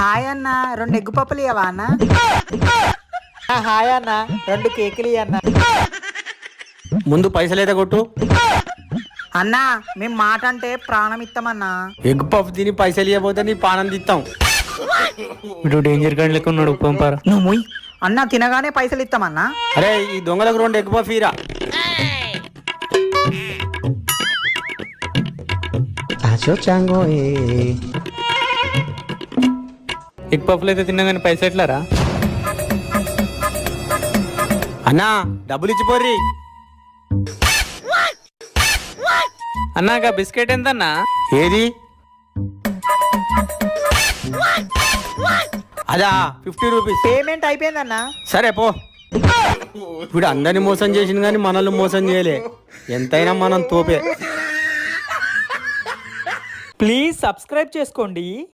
hi అన్న రెండు egg పప్పులు ఇవ్వవా అన్న ఆ, హాయ్ అన్న రెండు కేకులు ఇయ్యి అన్న ముందు పైసలైతే కొట్టు అన్న మేము మాట అంటే ప్రాణం ఇస్తామన్నా ఎగ్ పఫ్ తిని పైసలు ఇవ్వబోతే నీ పానం తిత్తాం వీడు డేంజర్ గాడి లెక్క ఉన్నాడు పంపారా నువ్వు ముయ్ అన్న తినగానే పైసలు ఇస్తామన్నా అరే ఈ దొంగలకు రెండు ఎగ్ పఫ్ ఇరా ఎగ్ పఫ్లు అయితే తిన్నా కానీ పైసలు ఎట్లారా అన్నా డబ్బులు ఇచ్చిపోర్రి అన్నాక బిస్కెట్ ఎంత అన్నా ఏది అదా ఫిఫ్టీ రూపీస్ పేమెంట్ అయిపోయిందన్న సరే పో ఇప్పుడు అందరిని మోసం చేసింది కానీ మనల్ని మోసం చేయలే ఎంతైనా మనం తోపే ప్లీజ్ సబ్స్క్రైబ్ చేసుకోండి